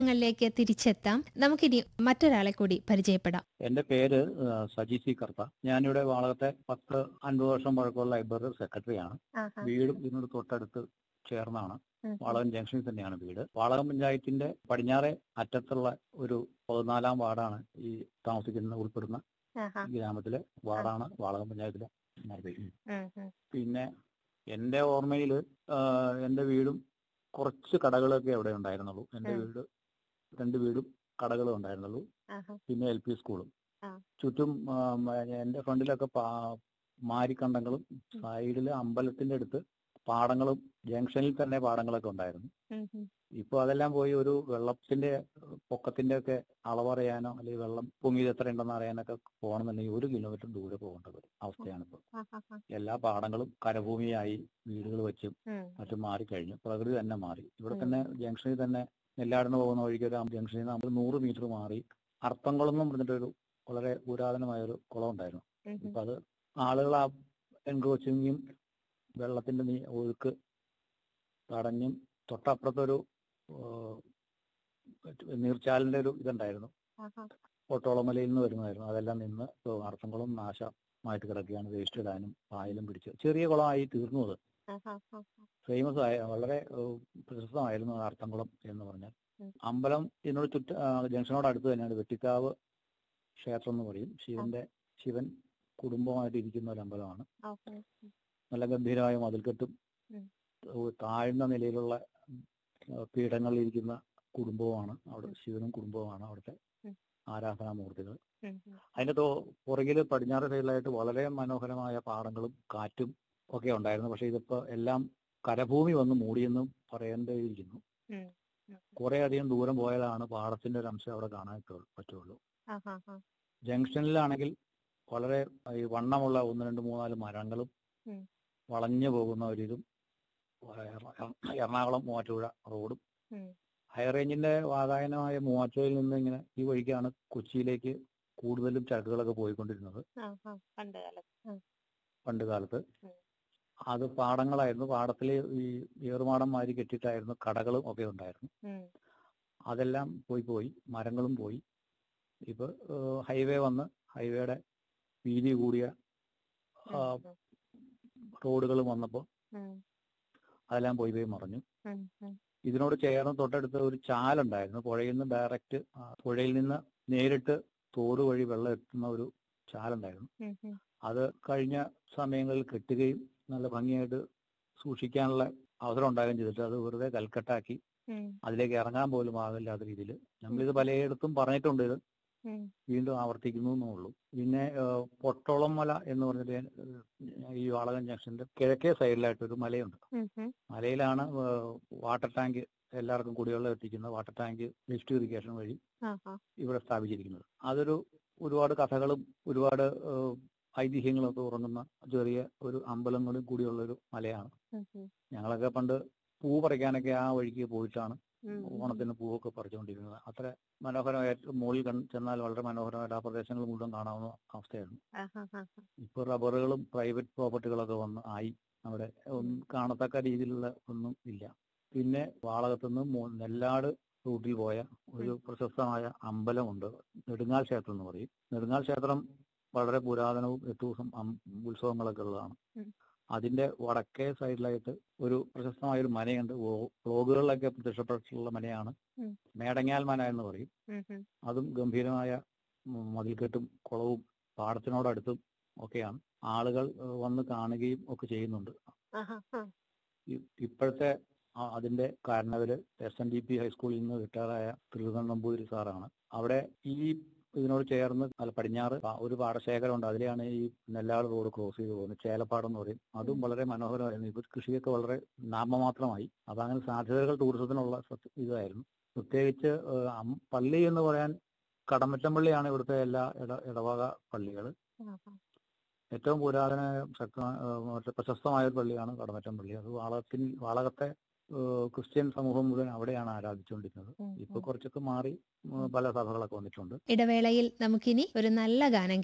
ങ്ങളിലേക്ക് തിരിച്ചെത്താം നമുക്കിനി മറ്റൊരാളെ കൂടി പരിചയപ്പെടാം എന്റെ പേര് ആ, സജി സി കർത്ത ഞാനിവിടെ വാളകത്തെ പത്ത് അൻപത് വർഷം പഴക്കമുള്ള ലൈബ്രറി സെക്രട്ടറിയാണ് വീടും ഇതിനോട് തൊട്ടടുത്ത് ചേർന്നാണ് വാളകം ജംഗ്ഷനിൽ തന്നെയാണ് വീട് വാളകം പഞ്ചായത്തിന്റെ പടിഞ്ഞാറെ അറ്റത്തുള്ള ഒരു പതിനാലാം വാർഡാണ് ഈ താമസിക്കുന്ന ഉൾപ്പെടുന്ന ഈ ഗ്രാമത്തിലെ വാർഡാണ് വാളകം പഞ്ചായത്തിലെ മറുപടി പിന്നെ എന്റെ ഓർമ്മയിൽ എന്റെ വീടും കുറച്ച് കടകളൊക്കെ അവിടെ ഉണ്ടായിരുന്നുള്ളൂ എന്റെ ഉം. വീട് രണ്ട് വീടും കടകളും ഉണ്ടായിരുന്നുള്ളൂ പിന്നെ എൽ പി സ്കൂളും ആ. ചുറ്റും ആ, മ- എന്റെ ഫ്രണ്ടിലൊക്കെ പാ- മാരിക്കണ്ടങ്ങളും സൈഡില് അമ്പലത്തിന്റെ അടുത്ത് പാടങ്ങളും ജംഗ്ഷനിൽ തന്നെ പാടങ്ങളൊക്കെ ഉണ്ടായിരുന്നു ഇപ്പൊ അതെല്ലാം പോയി ഒരു വെള്ളത്തിന്റെ പൊക്കത്തിന്റെ ഒക്കെ അളവറിയാനോ അല്ലെങ്കിൽ വെള്ളം പൊങ്ങിയത് എത്ര ഉണ്ടെന്ന് അറിയാനൊക്കെ പോകണമെന്നുണ്ടെങ്കിൽ ഒരു കിലോമീറ്റർ ദൂരെ പോകേണ്ട ഒരു അവസ്ഥയാണ് ഇപ്പോൾ എല്ലാ പാടങ്ങളും കരഭൂമിയായി വീടുകൾ വെച്ചും മറ്റും മാറിക്കഴിഞ്ഞു പ്രകൃതി തന്നെ മാറി ഇവിടെ ഉം. തന്നെ ജംഗ്ഷനിൽ തന്നെ നെല്ലാടിന് പോകുന്ന വഴിക്ക് ഒരു ജംഗ്ഷനിൽ നിന്ന് നമ്മൾ നൂറ് മീറ്റർ മാറി അർത്തംകുളം എന്ന് പറഞ്ഞിട്ടൊരു വളരെ പുരാതനമായ ഒരു കുളം ഉണ്ടായിരുന്നു ഇപ്പൊ അത് ആളുകൾ ആ എൻക്രോച്ചിങ്ങും വെള്ളത്തിന്റെ നീ ഒഴുക്ക് തടഞ്ഞും തൊട്ടപ്പുറത്തൊരു ഏഹ്, നീർച്ചാലിന്റെ ഒരു ഇതുണ്ടായിരുന്നു ഒട്ടോളമലയിൽ നിന്ന് വരുന്നതായിരുന്നു അതെല്ലാം നിന്ന് ഇപ്പൊ അർത്തംകുളം നാശമായിട്ട് കിടക്കുകയാണ് വേസ്റ്റ് ഇടാനും പായലും പിടിച്ച് ചെറിയ കുളമായി തീർന്നു അത് ഫേമസ് ആയ വളരെ ഏഹ്, പ്രശസ്തമായിരുന്നു ആ അർത്തംകുളം എന്ന് പറഞ്ഞാൽ ഉം. അമ്പലം ഇതിനോട് ചുറ്റ ആ, ജംഗ്ഷനോട് അടുത്ത് തന്നെയാണ് വെട്ടിക്കാവ് ക്ഷേത്രം എന്ന് പറയും ശിവന്റെ ശിവൻ കുടുംബമായിട്ട് ഇരിക്കുന്ന ഒരു അമ്പലമാണ് നല്ല ഗംഭീരമായ മതിൽക്കെട്ടും ഉം. ഏഹ് താഴ്ന്ന നിലയിലുള്ള ഏഹ് പീഠങ്ങളിൽ ഇരിക്കുന്ന കുടുംബവുമാണ് അവിടെ ശിവനും കുടുംബവുമാണ് അവിടുത്തെ ഉം. ആരാധനാമൂർത്തികൾ അതിന്റെ തോ പുറകില് പടിഞ്ഞാറ് സൈഡിലായിട്ട് വളരെ മനോഹരമായ പാടങ്ങളും കാറ്റും ഒക്കെ ഉണ്ടായിരുന്നു പക്ഷെ ഇതിപ്പോ എല്ലാം കരഭൂമി വന്ന് മൂടിയെന്നും പറയേണ്ടിയിരിക്കുന്നു കുറെ അധികം ദൂരം പോയാലാണ് പാടത്തിന്റെ ഒരു അംശം അവിടെ കാണാൻ പറ്റു- പറ്റുള്ളൂ ജംഗ്ഷനിലാണെങ്കിൽ വളരെ ഈ വണ്ണമുള്ള ഒന്ന് രണ്ട് മൂന്നാല് മരങ്ങളും ഉം. വളഞ്ഞു പോകുന്ന ഒരിതും എറ- എറണാകുളം മൂവാറ്റുപുഴ റോഡും ഹൈറേഞ്ചിന്റെ വാതായനമായ മൂവാറ്റുപുഴയിൽ നിന്ന് ഇങ്ങനെ ഈ വഴിക്കാണ് കൊച്ചിയിലേക്ക് കൂടുതലും ചരക്കുകളൊക്കെ പോയിക്കൊണ്ടിരുന്നത് പണ്ട് കാലത്ത് പണ്ട് കാലത്ത് ഉം. അത് പാടങ്ങളായിരുന്നു പാടത്തിൽ ഈ ഏറുമാടം മാതിരി കെട്ടിയിട്ടായിരുന്നു കടകളും ഒക്കെ ഉണ്ടായിരുന്നു അതെല്ലാം പോയി പോയി മരങ്ങളും പോയി ഇപ്പൊ ഹൈവേ വന്ന് ഹൈവേയുടെ വീതി കൂടിയ ആ, റോഡുകൾ വന്നപ്പോൾ അതെല്ലാം പോയി പോയി മറഞ്ഞു ഇതിനോട് ചേർന്ന് തൊട്ടടുത്ത് ഒരു ചാലുണ്ടായിരുന്നു പുഴയിൽ നിന്ന് ഡയറക്റ്റ് പുഴയിൽ നിന്ന് നേരിട്ട് തോട് വഴി വെള്ളം എത്തുന്ന ഒരു ചാലുണ്ടായിരുന്നു അത് കഴിഞ്ഞ സമയങ്ങളിൽ കെട്ടുകയും നല്ല ഭംഗിയായിട്ട് സൂക്ഷിക്കാനുള്ള അവസരം ഉണ്ടാകുകയും ചെയ്തിട്ട് അത് വെറുതെ കൽക്കട്ടാക്കി അതിലേക്ക് ഇറങ്ങാൻ പോലും ആകില്ലാത്ത രീതിയിൽ നമ്മളിത് പലയിടത്തും പറഞ്ഞിട്ടുണ്ട് ഇത് വീണ്ടും ആവർത്തിക്കുന്നു എന്നുള്ളൂ പിന്നെ ഏഹ്, പൊട്ടോളം മല എന്ന് പറഞ്ഞിട്ട് ഏഹ്, ഈ വാളകം ജംഗ്ഷന്റെ കിഴക്കേ സൈഡിലായിട്ട് ഒരു മലയുണ്ട് മലയിലാണ് ഏഹ്, വാട്ടർ ടാങ്ക് എല്ലാവർക്കും കുടിവെള്ളം എത്തിക്കുന്ന വാട്ടർ ടാങ്ക് ലിഫ്റ്റ് ഇറിഗേഷൻ വഴി ഇവിടെ സ്ഥാപിച്ചിരിക്കുന്നത് അതൊരു ഒരുപാട് കഥകളും ഒരുപാട് ഏഹ്, ഐതിഹ്യങ്ങളൊക്കെ ഉറങ്ങുന്ന ചെറിയ ഒരു അമ്പലങ്ങളും കൂടിയുള്ള ഒരു മലയാണ് ഞങ്ങളൊക്കെ പണ്ട് പൂ പറിക്കാനൊക്കെ ആ വഴിക്ക് പോയിട്ടാണ് ഓണത്തിന് പൂവൊക്കെ പറിച്ചുകൊണ്ടിരുന്നത് അത്ര മനോഹരമായിട്ട് മുകളിൽ കൺ ചെന്നാൽ വളരെ മനോഹരമായിട്ട് ആ പ്രദേശങ്ങൾ മുഴുവൻ കാണാവുന്ന അവസ്ഥയായിരുന്നു ഇപ്പോൾ റബ്ബറുകളും പ്രൈവറ്റ് പ്രോപ്പർട്ടികളൊക്കെ വന്ന് ആയി അവിടെ ഒന്നും കാണത്തക്ക രീതിയിലുള്ള ഒന്നും ഇല്ല പിന്നെ വാളകത്തുനിന്ന് മൂ- നെല്ലാട് റൂട്ടിൽ പോയ ഒരു പ്രശസ്തമായ അമ്പലമുണ്ട് നെടുങ്ങാൽ ക്ഷേത്രം എന്ന് പറയും നെടുങ്ങാൽ ക്ഷേത്രം വളരെ പുരാതനവും എട്ട് ദിവസം അം- ഉത്സവങ്ങളൊക്കെ ഉള്ളതാണ് ഉം. അതിന്റെ വടക്കേ സൈഡിലായിട്ട് ഒരു പ്രശസ്തമായ ഒരു മനയുണ്ട് വ്ളോഗുകളിലൊക്കെ പ്രത്യക്ഷപ്പെട്ടിട്ടുള്ള മനയാണ് ഉം. മേടങ്ങാൽ മന എന്ന് പറയും അതും ഗംഭീരമായ ഉം, മതിൽക്കെട്ടും കുളവും പാടത്തിനോടടുത്തും ഒക്കെയാണ് ആളുകൾ ഏഹ്, വന്ന് കാണുകയും ഒക്കെ ചെയ്യുന്നുണ്ട് ഇ- ഇപ്പോഴത്തെ ആ- അതിന്റെ കാരണവര് എസ് എൻ ഡി പി ഹൈസ്കൂളിൽ നിന്ന് റിട്ടയറായ ത്രികുതൻ നമ്പൂതിരി സാറാണ് അവിടെ ഈ ഇതിനോട് ചേർന്ന് അല്ല പടിഞ്ഞാറ് പ- ഒരു പാടശേഖരം ഉണ്ട് അതിലെയാണ് ഈ നെല്ലാട് റോഡ് ക്രോസ് ചെയ്ത് പോകുന്നത് ചേലപ്പാടം എന്ന് പറയും അതും വളരെ മനോഹരമായിരുന്നു ഇപ്പൊ കൃഷിയൊക്കെ വളരെ നാമമാത്രമായി അപ്പൊ അങ്ങനെ സാധ്യതകൾ ടൂറിസത്തിനുള്ള സത്യ- ഇതായിരുന്നു പ്രത്യേകിച്ച് ഏഹ്, അം- പള്ളി എന്ന് പറയാൻ കടമറ്റം പള്ളിയാണ് ഇവിടുത്തെ എല്ലാ ഇട ഇടവക പള്ളികൾ ഏറ്റവും പുരാതന ശക്ത ഏഹ് മറ്റേ പ്രശസ്തമായ ഒരു പള്ളിയാണ് കടമറ്റം പള്ളി അത് വാളകത്തിൽ വാളകത്തെ ഏഹ് ക്രിസ്ത്യൻ സമൂഹം മുഴുവൻ അവിടെയാണ് ആരാധിച്ചുകൊണ്ടിരുന്നത് ഇപ്പൊ കുറച്ചൊക്കെ മാറി ഉം, പല സഭകളൊക്കെ വന്നിട്ടുണ്ട് ഇടവേളയിൽ നമുക്കിനി ഒരു നല്ല ഗാനം